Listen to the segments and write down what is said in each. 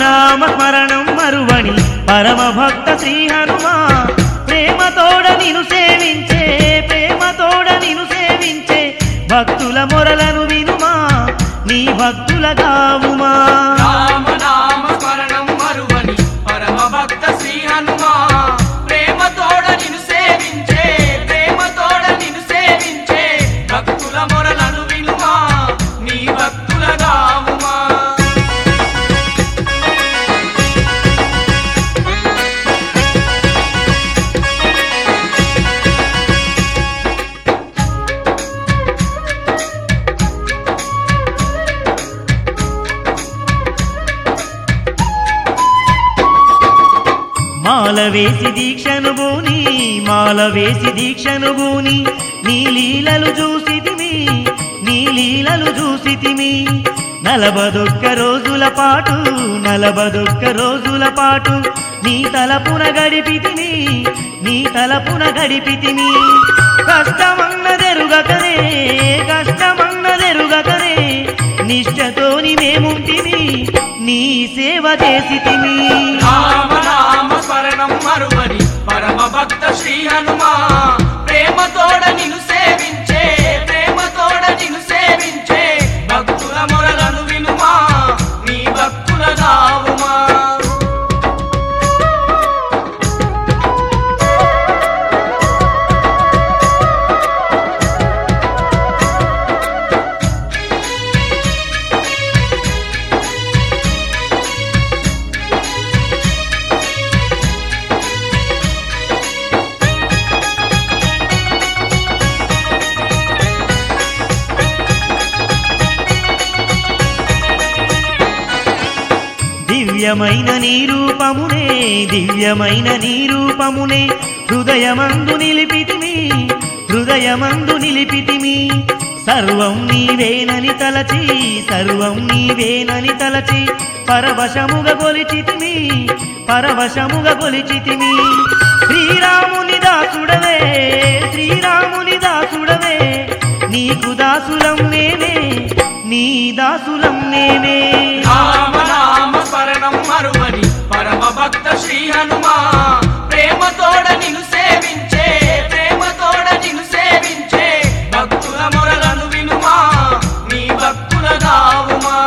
రామనామ స్మరణం మరువని పరమ భక్త శ్రీ హనుమా ప్రేమతోడ నిను సేవించే ప్రేమతోడ నిను సేవించే భక్తుల మొరలను వినుమా నీ భక్తుల కావుమా రామనామ స్మరణం మరువని పరమ భక్త శ్రీ హనుమా ప్రేమతోడ నిన్ను సేవించే ప్రేమతోడ నిన్ను సేవించే భక్తుల మొరలను వినుమా నీ భక్తుల గావుమా మాల వేసి దీక్షను బూని మాల వేసి దీక్షను బూని నీ లీలలు చూసితిమి నీ లీలలు చూసితిమి నలబదొక్క రోజుల పాటు నలబదొక్క రోజుల పాటు నీ తలపున గడిపితిమి నీ తలపున గడిపితిమి కష్టమన్నదెరుగకనే కష్టమన్నదెరుగకనే నిష్టతోని మేముంటిమి నీ సేవ చేసితిమి రామనామ స్మరణం మరువని పరమ భక్త శ్రీ హనుమా ప్రేమతోడ నిన్ను సేవించే ప్రేమతోడ నిన్ను సేవించే భక్తుల మొరలను వినుమా నీ భక్తుల గావుమా దివ్యమైన నీ రూపమునే దివ్యమైన నీ రూపమునే హృదయమందు నిలిపితిమి హృదయమందు నిలిపితిమి సర్వం నీవేనని తలచి సర్వం నీవేనని తలచి పరవశముగ గొలిచితిమి పరవశముగ గొలిచితిమి శ్రీరాముని దాసుడవే శ్రీరాముని దాసుడవే నీకు దాసులం నేనే నీ దాసులం నేనే రామనామ స్మరణం మరువని పరమ భక్త శ్రీ హనుమా ప్రేమతోడ నిన్ను సేవించే ప్రేమతోడ నిన్ను సేవించే భక్తుల మొరలను వినుమా నీ భక్తుల గావుమా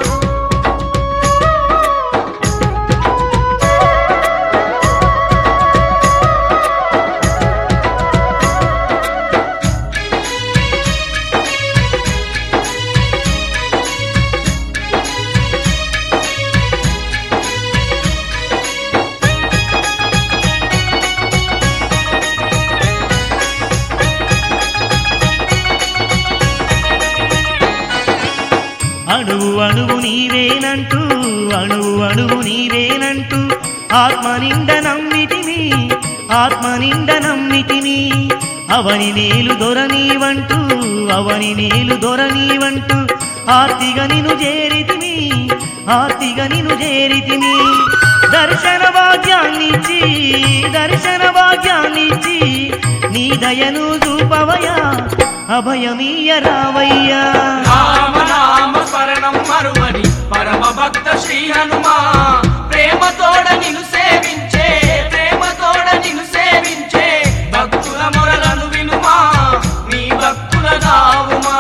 అణువు అణువు నీవేనంటూ అణువు అణువు నీవేనంటూ ఆత్మ నిండ నమ్మితిమి ఆత్మ నిండ నమ్మితిమి అవని నేలు దొరనీవంటూ అవని నేలు దొరనీవంటూ ఆర్తిగా నిను చేరితిమి ఆర్తిగా నిను చేరితిమి దర్శన భాగ్యాన్నిచ్చి దర్శన భాగ్యాన్నిచ్చి నీ దయను చూపవయ్యా అభయమీయ రావయ్యా రామనామ స్మరణం మరువని పరమ భక్త శ్రీ హనుమా ప్రేమతోడ నిన్ను సేవించే ప్రేమతోడ నిన్ను సేవించే భక్తుల మొరలను వినుమా నీ భక్తుల గావుమా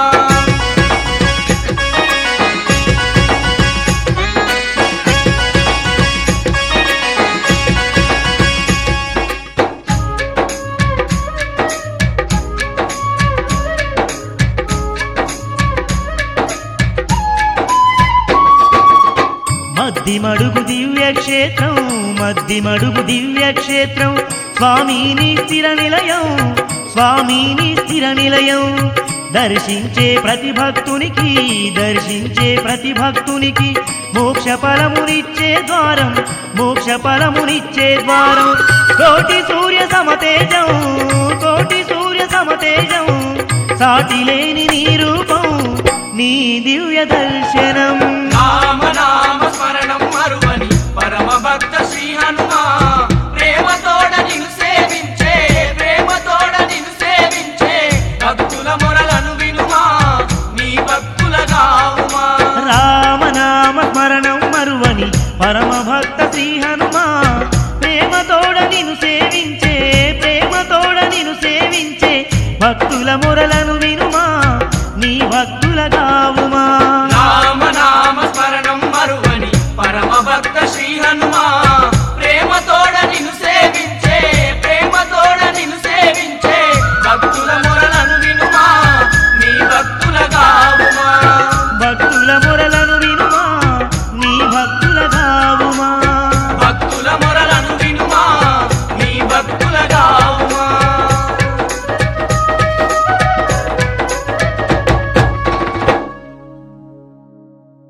మద్ది మడుగు దివ్య క్షేత్రం మద్ది మడుగు దివ్య క్షేత్రం స్వామిని స్థిర నిలయం స్వామిని స్థిర నిలయం దర్శించే ప్రతి భక్తునికి దర్శించే ప్రతి భక్తునికి మోక్ష ఫలమునిచ్చే ద్వారం మోక్ష ఫలమునిచ్చే ద్వారం కోటి సూర్య సమతేజం కోటి సూర్య సమతేజం సాటి లేని నీ రూపం నీ దివ్య దర్శనం రామనామ స్మరణం మరువని పరమ భక్త శ్రీ హనుమా ప్రేమతోడ నిన్ను సేవించే ప్రేమతోడ నిన్ను సేవించే భక్తుల మొరలను వినుమా నీ భక్తుల గావుమా రామనామ స్మరణం మరువని పరమ భక్త శ్రీ హనుమా ప్రేమతోడ నిన్ను సేవించే ప్రేమతోడ నిన్ను సేవించే భక్తుల మొరలను వినుమా నీ భక్తులగా